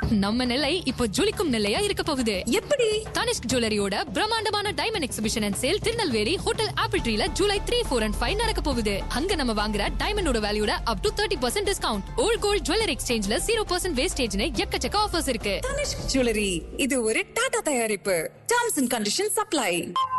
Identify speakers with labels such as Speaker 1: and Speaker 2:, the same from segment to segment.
Speaker 1: நம்ம நிலை இப்போ ஜொலிக்கும் நிலையா இருக்க போகுது
Speaker 2: எப்படி
Speaker 1: தனிஷ்க் ஜுவல்லரியோட பிரம்மாண்டமான diamond exhibition and sale Tirunelveli hotel apple ட்ரீல July three four and five நடக்க போகுது அங்க நம்ம வாங்குற டைமண்டோட வேல்யூட up to thirty percent discount old gold jewellery எக்ஸ்சேஞ்ச்ல ஜீரோ பர்சன்ட் வேஸ்டேஜ்னு எக்கச்சக்க ஆஃபர்ஸ் இருக்கு
Speaker 2: தனிஷ்க் ஜுவல்லரி இது ஒரு டாடா தயாரிப்பு டர்ம்ஸ் அண்ட் கண்டிஷன் சப்ளை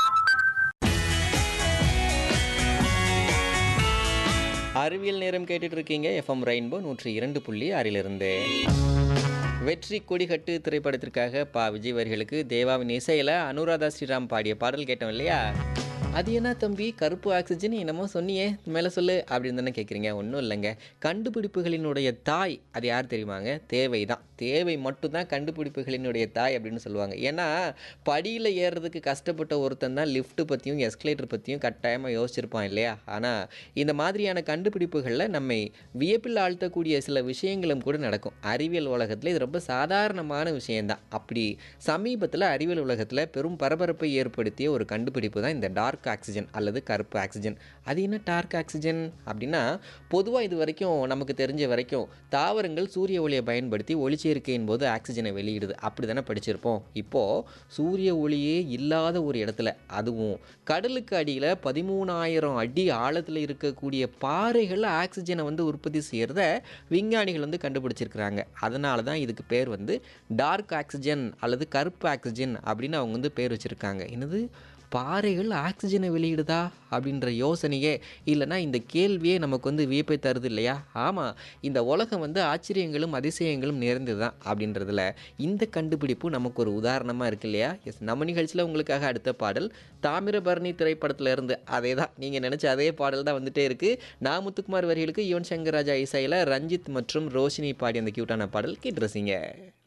Speaker 3: அறிவியல் நேரம் கேட்டுட்டு இருக்கீங்க எஃப்எம் ரெயின்போ நூற்றி இரண்டு புள்ளி ஆறிலிருந்து வெற்றி கொடிகட்டு திரைப்படத்திற்காக பா விஜய் அவர்களுக்கு தேவாவின் இசையில் அனுராதா ஸ்ரீராம் பாடிய பாடல் கேட்டோம் இல்லையா அது என்ன தம்பி கருப்பு ஆக்சிஜன் என்னமோ சொன்னியே மேலே சொல்லு அப்படின்னு தானே கேட்குறீங்க ஒன்றும் இல்லைங்க கண்டுபிடிப்புகளினுடைய தாய் அது யார் தெரியுமாங்க தேவை தான் தேவை மட்டும்தான் கண்டுபிடிப்புகளினுடைய தாய் அப்படின்னு சொல்லுவாங்க ஏன்னா படியில் ஏறுறதுக்கு கஷ்டப்பட்ட ஒருத்தன் தான் லிஃப்ட் பற்றியும் எஸ்கலேட்டர் பற்றியும் கட்டாயமாக யோசிச்சிருப்பான் இல்லையா ஆனால் இந்த மாதிரியான கண்டுபிடிப்புகளில் நம்மை வியப்பில் ஆழ்த்தக்கூடிய சில விஷயங்களும் கூட நடக்கும் அறிவியல் உலகத்தில் இது ரொம்ப சாதாரணமான விஷயம்தான் அப்படி சமீபத்தில் அறிவியல் உலகத்தில் பெரும் பரபரப்பை ஏற்படுத்திய ஒரு கண்டுபிடிப்பு தான் இந்த டார்க் ஆக்சிஜன் அல்லது கருப்பு ஆக்சிஜன் அது என்ன டார்க் ஆக்சிஜன் அப்படின்னா பொதுவாக இது வரைக்கும் நமக்கு தெரிஞ்ச வரைக்கும் தாவரங்கள் சூரிய ஒளியை பயன்படுத்தி ஒளிச்சேர்க்கையின் போது ஆக்சிஜனை வெளியிடுது அப்படி தானே படிச்சிருப்போம் இப்போது சூரிய ஒளியே இல்லாத ஒரு இடத்துல அதுவும் கடலுக்கு அடியில் பதிமூணாயிரம் அடி ஆழத்தில் இருக்கக்கூடிய பாறைகளில் ஆக்சிஜனை வந்து உற்பத்தி செய்கிறத விஞ்ஞானிகள் வந்து கண்டுபிடிச்சிருக்கிறாங்க அதனால தான் இதுக்கு பேர் வந்து டார்க் ஆக்சிஜன் அல்லது கருப்பு ஆக்சிஜன் அப்படின்னு அவங்க வந்து பேர் வச்சுருக்காங்க என்னது பாறைகள் ஆக்சிஜனை வெளியிடுதா அப்படின்ற யோசனையே இல்லைன்னா இந்த கேள்வியே நமக்கு வந்து வியப்பை தருது இல்லையா ஆமாம் இந்த உலகம் வந்து ஆச்சரியங்களும் அதிசயங்களும் நிறைந்தது தான் அப்படின்றதுல இந்த கண்டுபிடிப்பு நமக்கு ஒரு உதாரணமாக இருக்கு இல்லையா எஸ் நம்ம நிகழ்ச்சியில் உங்களுக்காக அடுத்த பாடல் தாமிரபரணி திரைப்படத்துல இருந்து அதே தான் நீங்கள் நினச்ச அதே பாடல் தான் வந்துட்டே இருக்குது நான் முத்துக்குமார் வரிகளுக்கு யுவன் சங்கர் ராஜா இசையில் ரஞ்சித் மற்றும் ரோஷினி பாடி அந்த க்யூட்டான பாடல் கேட்டு ரசிங்க